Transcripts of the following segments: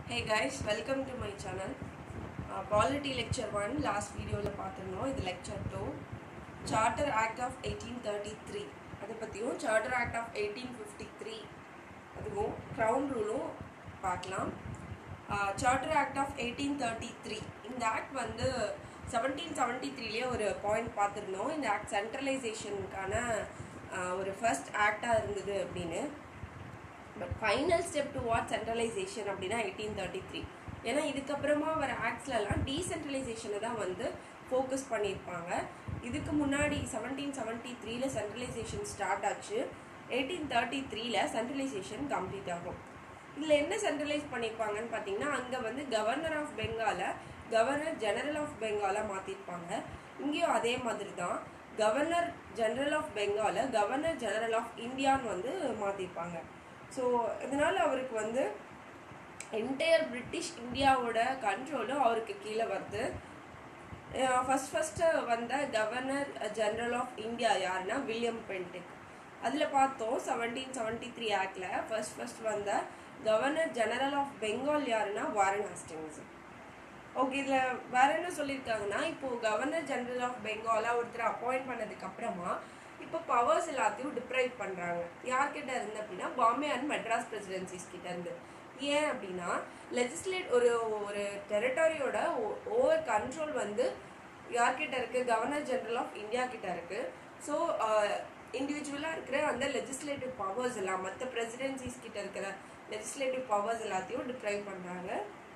Hey guys welcome to my channel polity lecture one last வீடியோவில் பார்த்துருந்தோம் இது lecture two charter act of eighteen thirty three அதை பற்றியும் charter act of eighteen fifty three அதுவும் crown ரூலும் பார்க்கலாம் charter act of eighteen thirty three இந்த act வந்து செவன்டீன் செவன்ட்டி த்ரீலேயே ஒரு பாயிண்ட் பார்த்துருந்தோம் இந்த ஆக்ட் சென்ட்ரலைசேஷனுக்கான ஒரு ஃபர்ஸ்ட் ஆக்டாக இருந்தது அப்படின்னு but final step to what centralization அப்படின்னா எயிட்டீன் தேர்ட்டி த்ரீ ஏன்னா இதுக்கப்புறமா வர ஆக்ட்ஸ்லலாம் டீசென்ட்ரலைசேஷனை தான் வந்து ஃபோக்கஸ் பண்ணியிருப்பாங்க இதுக்கு முன்னாடி செவன்டீன் செவன்ட்டி த்ரீல சென்ட்ரலைசேஷன் ஸ்டார்ட் ஆச்சு எயிட்டீன் தேர்ட்டி த்ரீல சென்ட்ரலைசேஷன் கம்ப்ளீட் ஆகும் இதில் என்ன சென்ட்ரலைஸ் பண்ணியிருப்பாங்கன்னு பார்த்தீங்கன்னா அங்கே வந்து கவர்னர் ஆஃப் பெங்காலை கவர்னர் ஜெனரல் ஆஃப் பெங்காலாக மாற்றிருப்பாங்க இங்கேயும் அதே மாதிரி தான் கவர்னர் ஜெனரல் ஆஃப் பெங்காலை கவர்னர் ஜெனரல் ஆஃப் இந்தியான்னு வந்து மாற்றிருப்பாங்க ஸோ இதனால் அவருக்கு வந்து என்டையர் பிரிட்டிஷ் இந்தியாவோட கண்ட்ரோலும் அவருக்கு கீழே வருது ஃபஸ்ட் ஃபஸ்ட்டு வந்த கவர்னர் ஜெனரல் ஆஃப் இந்தியா யாருன்னா வில்லியம் பென்டிக் அதில் பார்த்தோம் செவன்டீன் செவன்ட்டி த்ரீ ஆக்டில் ஃபர்ஸ்ட் ஃபர்ஸ்ட் வந்த கவர்னர் ஜெனரல் ஆஃப் பெங்கால் யாருன்னா வாரன் ஹாஸ்டிங்ஸ் ஓகே இதில் வேற என்ன சொல்லியிருக்காங்கன்னா இப்போது கவர்னர் ஜெனரல் ஆஃப் பெங்காலாக ஒருத்தர் அப்பாயிண்ட் பண்ணதுக்கு அப்புறமா இப்போ பவர்ஸ் எல்லாத்தையும் டிப்ரைவ் பண்ணுறாங்க யார்கிட்ட இருந்து அப்படின்னா பாம்பே அண்ட் மெட்ராஸ் பிரசிடென்சிஸ் கிட்ட இருந்து ஏன் அப்படின்னா லெஜிஸ்லேட் ஒரு ஒரு டெரிட்டரியோட ஓவர் கண்ட்ரோல் வந்து யார்கிட்ட இருக்கு கவர்னர் ஜெனரல் ஆஃப் இந்தியா கிட்ட இருக்கு ஸோ இண்டிவிஜுவலாக இருக்கிற அந்த லெஜிஸ்லேட்டிவ் பவர்ஸ் எல்லாம் மற்ற பிரசிடென்சிஸ் கிட்ட இருக்கிற லெஜிஸ்லேட்டிவ் பவர்ஸ் எல்லாத்தையும் டிப்ரைவ் பண்ணுறாங்க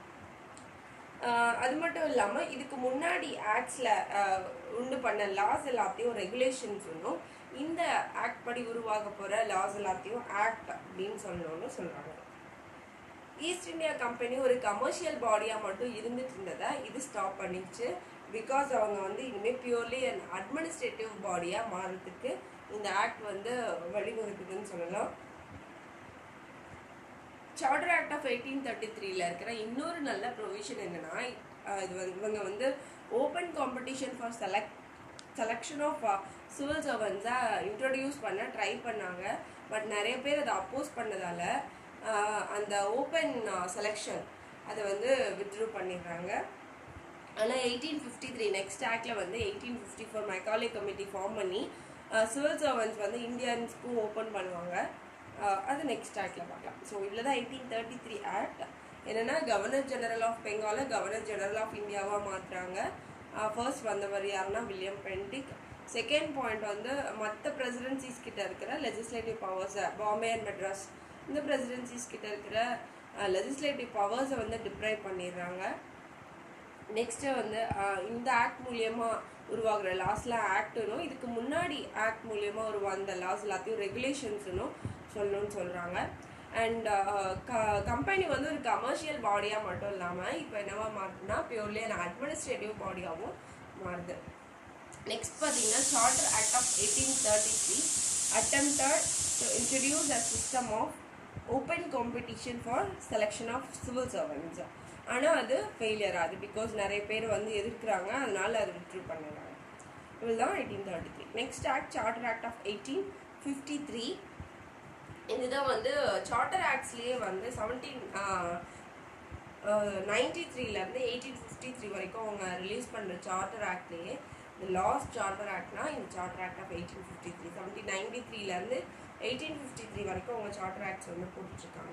அது மட்டும் இல்லாமல் இதுக்கு முன்னாடி ஆக்ட்ஸில் உண்டு பண்ண லாஸ் எல்லாத்தையும் ரெகுலேஷன்ஸ் ஒன்றும் இந்த ஆக்ட் படி உருவாக போகிற லாஸ் எல்லாத்தையும் ஆக்ட் அப்படின்னு சொல்லணும்னு சொல்கிறாங்க ஈஸ்ட் இந்தியா கம்பெனி ஒரு கமர்ஷியல் பாடியாக மட்டும் இருந்துட்டு இருந்ததை இது ஸ்டாப் பண்ணிச்சு பிகாஸ் அவங்க வந்து இனிமேல் பியூர்லி அண்ட் அட்மினிஸ்ட்ரேட்டிவ் பாடியாக மாறதுக்கு இந்த ஆக்ட் வந்து வழிவகுக்குதுன்னு சொல்லலாம் charter act of eighteen thirty த்ரீல இருக்கிற இன்னொரு நல்ல ப்ரொவிஷன் என்னன்னா இது வந்து இவங்க வந்து open competition for select selection of civil சர்வன்ஸை இன்ட்ரடியூஸ் பண்ண ட்ரை பண்ணாங்க பட் நிறைய பேர் அதை அப்போஸ் பண்ணதால அந்த ஓப்பன் செலெக்ஷன் அதை வந்து வித்ட்ரூ பண்ணிடுறாங்க ஆனால் எயிட்டீன் ஃபிஃப்டி த்ரீ நெக்ஸ்ட் ஆக்டில் வந்து eighteen fifty four Macaulay committee form பண்ணி சிவில் சர்வன்ஸ் வந்து இந்தியன்ஸ்க்கும் ஓப்பன் பண்ணுவாங்க அது நெக்ஸ்ட் ஆக்டில் பார்க்கலாம் ஸோ இதில் தான் எயிட்டீன் தேர்ட்டி த்ரீ ஆக்ட் என்னென்னா கவர்னர் ஜெனரல் ஆஃப் பெங்காலை கவர்னர் ஜெனரல் ஆஃப் இந்தியாவாக மாற்றுறாங்க ஃபர்ஸ்ட் வந்தவர் யாருன்னா வில்லியம் பென்டிக் செகண்ட் பாயிண்ட் வந்து மற்ற பிரசிடென்சிஸ் கிட்ட இருக்கிற லெஜிஸ்லேட்டிவ் பவர்ஸை பாம்பே அண்ட் மெட்ராஸ் இந்த பிரசிடென்சிஸ் கிட்ட இருக்கிற லெஜிஸ்லேட்டிவ் பவர்ஸை வந்து டிப்ரைவ் பண்ணிடுறாங்க நெக்ஸ்ட்டு வந்து இந்த ஆக்ட் மூலியமாக உருவாகிற லாஸ்லாம் ஆக்டுனும் இதுக்கு முன்னாடி ஆக்ட் மூலியமாக உருவாந்த லாஸ் எல்லாத்தையும் ரெகுலேஷன்ஸுனும் சொல்லணும்னு சொல்கிறாங்க அண்ட் கம்பெனி வந்து ஒரு கமர்ஷியல் பாடியாக மட்டும் இல்லாமல் இப்போ என்னவா மாறுதுன்னா பியூர்லி அண்ட் அட்மினிஸ்ட்ரேட்டிவ் பாடியாகவும் மாறுது நெக்ஸ்ட் பார்த்தீங்கன்னா charter act of eighteen thirty three attempted to introduce a system of open competition for selection of civil servants ஆனால் அது ஃபெயிலியர் ஆகுது பிகாஸ் நிறைய பேர் வந்து எதிர்க்கிறாங்க அதனால அது விட்ரு பண்ணிடுறாங்க இதுதான் eighteen thirty three next act charter act of eighteen fifty three இதுதான் வந்து சார்ட்டர் ஆக்ட்ஸ்லேயே வந்து செவன்டீன் நைன்டி த்ரீலேருந்து எயிட்டீன் ஃபிஃப்டி த்ரீ வரைக்கும் அவங்க ரிலீஸ் பண்ணுற சார்ட்டர் ஆக்ட்லேயே இந்த லாஸ்ட் சார்ட்டர் ஆக்ட்னா இந்த charter act of eighteen fifty three seventeen ninety த்ரீலேருந்து எயிட்டீன் ஃபிஃப்டி த்ரீ வரைக்கும் அவங்க சார்ட்டர் ஆக்ட்ஸ் வந்து போட்டுட்ருக்காங்க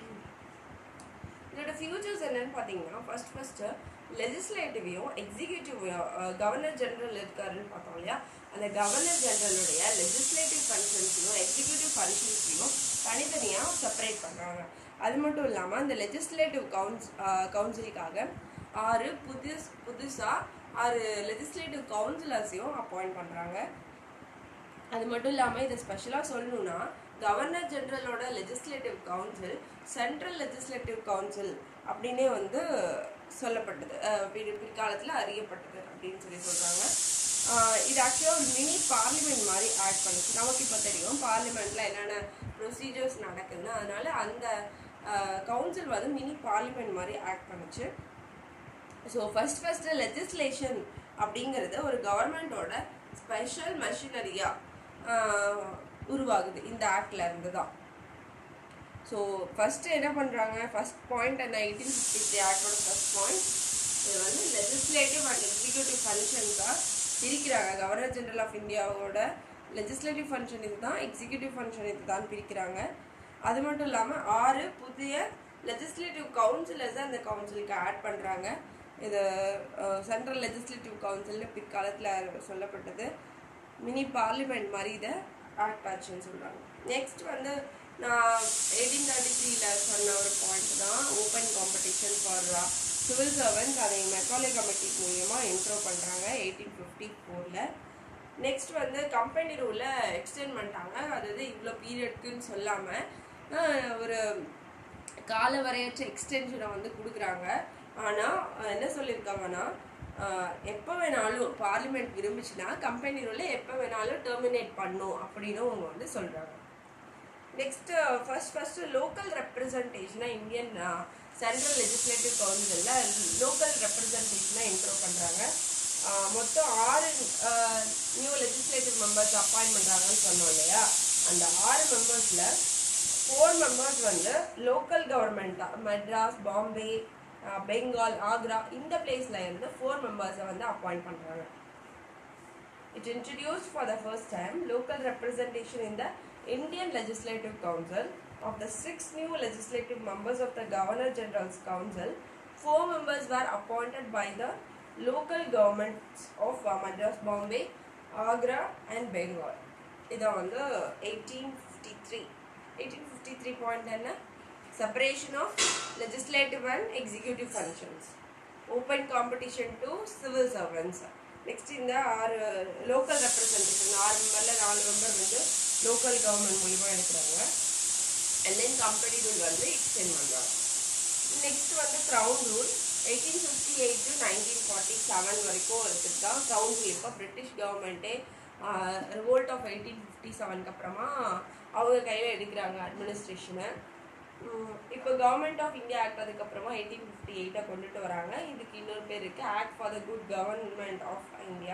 இதோட ஃபியூச்சர்ஸ் என்னன்னு பார்த்தீங்கன்னா ஃபர்ஸ்ட் ஃபர்ஸ்ட்டு லெஜிஸ்லேட்டிவையும் எக்ஸிக்யூட்டிவையும் கவர்னர் ஜெனரல் இருக்காருன்னு பார்த்தோம் இல்லையா அந்த கவர்னர் ஜெனரலுடைய லெஜிஸ்லேட்டிவ் ஃபங்க்ஷன்ஸையும் எக்ஸிக்யூட்டிவ் ஃபங்க்ஷன்ஸையும் தனித்தனியாக செப்பரேட் பண்ணுறாங்க அது மட்டும் இல்லாமல் அந்த லெஜிஸ்லேட்டிவ் கவுன்ஸ் கவுன்சிலுக்காக ஆறு புதுஸ் புதுசாக ஆறு லெஜிஸ்லேட்டிவ் கவுன்சிலர்ஸையும் அப்பாயிண்ட் பண்ணுறாங்க அது மட்டும் இல்லாமல் இதை ஸ்பெஷலாக சொல்லணும்னா கவர்னர் ஜெனரலோட legislative council central legislative council அப்படின்னே வந்து சொல்லப்பட்டது பிற்காலத்தில் அறியப்பட்டது அப்படின்னு சொல்லி சொல்கிறாங்க இது ஆக்சுவலாக ஒரு மினி பார்லிமெண்ட் மாதிரி ஆட் பண்ணுச்சு நமக்கு இப்போ தெரியும் பார்லிமெண்ட்டில் என்னென்ன ப்ரொசீஜர்ஸ் நடக்குதுன்னு அதனால அந்த கவுன்சில் வந்து மினி பார்லிமெண்ட் மாதிரி ஆக்ட் பண்ணுச்சு ஸோ ஃபர்ஸ்ட் ஃபஸ்ட்டு லெஜிஸ்லேஷன் அப்படிங்கிறது ஒரு கவர்மெண்ட்டோட ஸ்பெஷல் மெஷினரியாக உருவாகுது இந்த ஆக்ட்ல இருந்து தான் ஸோ ஃபஸ்ட்டு என்ன பண்ணுறாங்க ஃபஸ்ட் பாயிண்ட் அந்த எயிட்டீன் ஃபிஃப்டி த்ரீ ஆக்டோட ஃபஸ்ட் பாயிண்ட் இது வந்து லெஜிஸ்லேட்டிவ் அண்ட் எக்ஸிக்யூட்டிவ் ஃபங்க்ஷன்ஸாக பிரிக்கிறாங்க கவர்னர் ஜெனரல் ஆஃப் இந்தியாவோட லெஜிஸ்லேட்டிவ் ஃபங்க்ஷன் இதுதான் எக்ஸிக்யூட்டிவ் ஃபங்க்ஷன் இதுதான் பிரிக்கிறாங்க அது மட்டும் இல்லாமல் ஆறு புதிய லெஜிஸ்லேட்டிவ் கவுன்சிலர்ஸை அந்த கவுன்சிலுக்கு ஆட் பண்ணுறாங்க இது சென்ட்ரல் லெஜிஸ்லேட்டிவ் கவுன்சில்னு பிற்காலத்தில் சொல்லப்பட்டது மினி பார்லிமெண்ட் மாதிரி இதை ஆக்ட் ஆச்சுன்னு சொல்கிறாங்க நெக்ஸ்ட் வந்து நான் எயிட்டீன் தேர்ட்டி த்ரீல சொன்ன ஒரு பாயிண்ட் தான் open competition for civil servants அதை மெக்காலே கமிட்டி மூலியமாக இன்ட்ரோ பண்ணுறாங்க எயிட்டீன் ஃபிஃப்டி ஃபோரில் நெக்ஸ்ட் வந்து கம்பெனி ரூலை எக்ஸ்டெண்ட் பண்ணிட்டாங்க அதாவது இவ்வளோ பீரியட்க்குன்னு சொல்லாமல் ஒரு கால வரையற்ற எக்ஸ்டென்ஷனை வந்து கொடுக்குறாங்க ஆனால் என்ன சொல்லியிருக்காங்கன்னா எப்போ வேணாலும் பார்லிமெண்ட் விரும்பிச்சுன்னா கம்பெனி ரூலை எப்போ வேணாலும் டெர்மினேட் பண்ணும் அப்படின்னு அவங்க வந்து சொல்கிறாங்க நெக்ஸ்ட் ஃபர்ஸ்ட் ஃபர்ஸ்ட் லோக்கல் ரெப்ரசன்டேஷனாக இந்தியன் சென்ட்ரல் லெஜிஸ்லேட்டிவ் கவுன்சிலில் லோக்கல் ரெப்ரசன்டேஷனாக இன்ட்ரோ பண்ணுறாங்க மொத்தம் ஆறு நியூ லெஜிஸ்லேட்டிவ் மெம்பர்ஸ் அப்பாயின்ட் பண்ணுறாங்கன்னு சொன்னோம் இல்லையா அந்த ஆறு மெம்பர்ஸில் ஃபோர் மெம்பர்ஸ் வந்து லோக்கல் கவர்மெண்ட்டாக மெட்ராஸ் பாம்பே பெங்கால் ஆக்ரா இந்த பிளேஸில் இருந்து ஃபோர் மெம்பர்ஸை வந்து அப்பாயிண்ட் பண்ணுறாங்க It introduced for the first time local representation in the Indian Legislative Council. Of the six new legislative members of the Governor General's Council, four members were appointed by the local governments of uh, Madras, Bombay, Agra and Bengal. இது வந்து eighteen fifty three eighteen fifty three point என்ன separation of legislative and executive functions open competition to civil servants next இந்த ஆறு local representation ஆறு மெம்பரில் நாலு member வந்து local government மூலிமா எடுக்கிறாங்க அண்ட் தென் கம்பெனி ரூல் வந்து எக்ஸ்டெண்ட் பண்ணுறாங்க நெக்ஸ்ட் வந்து crown rule eighteen fifty eight to nineteen forty seven வரைக்கும் இருக்குது தான் க்ரௌன் ரூல் இப்போ பிரிட்டிஷ் கவர்மெண்ட்டே ரிவோல்ட் ஆஃப் எயிட்டீன் ஃபிஃப்டி செவனுக்கு அப்புறமா அவங்க கையில் எடுக்கிறாங்க அட்மினிஸ்ட்ரேஷனை இப்போ கவர்மெண்ட் ஆஃப் இந்தியா ஆக்ட் அதுக்கப்புறமா எயிட்டீன் ஃபிஃப்டி எயிட்டை கொண்டுட்டு வராங்க இதுக்கு இன்னொரு பேர் இருக்குது act for the good government of India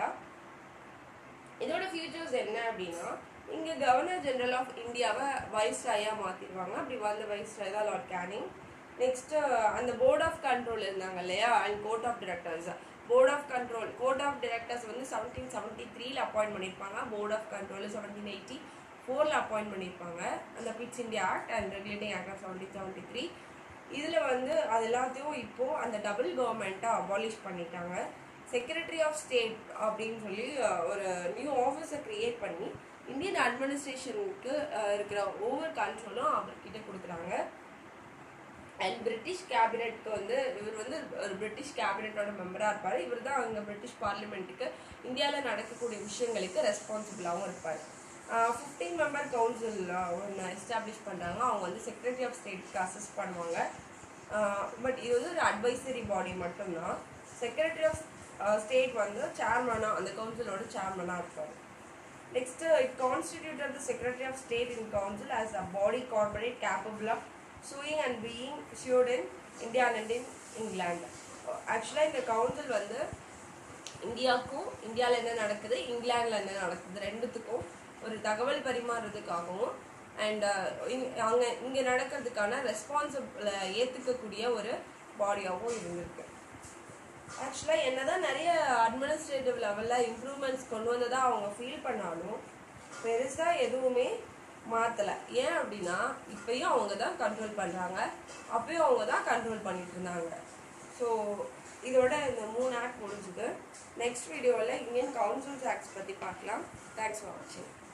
இதோட ஃபியூச்சர்ஸ் என்ன அப்படின்னா இங்கே கவர்னர் ஜெனரல் ஆஃப் இந்தியாவை வைஸ் ராயாக மாற்றிடுவாங்க அப்படி வந்த வைஸ் ராய் தான் லார்ட் கேனிங் நெக்ஸ்ட்டு அந்த போர்ட் ஆஃப் கண்ட்ரோல் இருந்தாங்க இல்லையா and court of directors board of control court of directors வந்து செவன்டீன் செவன்ட்டி த்ரீல அப்பாயிண்ட் பண்ணியிருப்பாங்க board of control seventeen eighty ஃபோரில் அப்பாயிண்ட் பண்ணியிருப்பாங்க அந்த Pitt's India act and regulating act of seventeen seventy three இதில் வந்து அது எல்லாத்தையும் இப்போது அந்த டபுள் கவர்மெண்ட்டை அபாலிஷ் பண்ணிட்டாங்க செக்ரட்டரி ஆஃப் ஸ்டேட் அப்படின்னு சொல்லி ஒரு நியூ ஆஃபீஸை க்ரியேட் பண்ணி இந்தியன் அட்மினிஸ்ட்ரேஷனுக்கு இருக்கிற ஒவ்வொரு கண்ட்ரோலும் அவர்கிட்ட கொடுக்குறாங்க அண்ட் பிரிட்டிஷ் கேபினெட்க்கு வந்து இவர் வந்து ஒரு பிரிட்டிஷ் கேபினெட்டோட மெம்பராக இருப்பார் இவர் தான் அங்கே பிரிட்டிஷ் பார்லிமெண்ட்டுக்கு இந்தியாவில் நடக்கக்கூடிய விஷயங்களுக்கு ரெஸ்பான்சிபிளாகவும் இருப்பார் ஃபிஃப்டீன் மெம்பர் கவுன்சில் ஒன்று எஸ்டாப்ளிஷ் பண்ணுறாங்க அவங்க வந்து செக்ரட்டரி ஆஃப் ஸ்டேட்க்கு அசஸ் பண்ணுவாங்க பட் இது வந்து ஒரு அட்வைசரி பாடி மட்டும்தான் செக்ரட்டரி ஆஃப் ஸ்டேட் வந்து சேர்மனாக அந்த கவுன்சிலோட சேர்மனாக இருப்பார் next it constituted the secretary of state in council as a body corporate capable of suing and being issued in India and in England ஆக்சுவலாக இந்த கவுன்சில் வந்து இந்தியாவுக்கும் இந்தியாவில் என்ன நடக்குது இங்கிலாந்தில் என்ன நடக்குது ரெண்டுத்துக்கும் ஒரு தகவல் பரிமாறுறதுக்காகவும் அண்ட் அங்கே இங்கே நடக்கிறதுக்கான ரெஸ்பான்சிபிள் ஏற்றுக்கக்கூடிய ஒரு பாடியாகவும் இருந்திருக்கு ஆக்சுவலாக என்னதான் நிறைய அட்மினிஸ்ட்ரேட்டிவ் லெவலில் இம்ப்ரூவ்மெண்ட்ஸ் கொண்டு வந்ததாக அவங்க ஃபீல் பண்ணாலும் பெருசாக எதுவுமே மாற்றலை ஏன் அப்படின்னா இப்பயும் அவங்க தான் கண்ட்ரோல் பண்ணுறாங்க அப்பயும் அவங்க தான் கண்ட்ரோல் பண்ணிட்டு இருந்தாங்க ஸோ இதோட இந்த மூணு ஆக்ட் முடிஞ்சுது நெக்ஸ்ட் வீடியோவில் இந்தியன் கவுன்சில்ஸ் ஆக்ட்ஸ் பற்றி பார்க்கலாம் தேங்க்ஸ் ஃபார் வாட்சிங்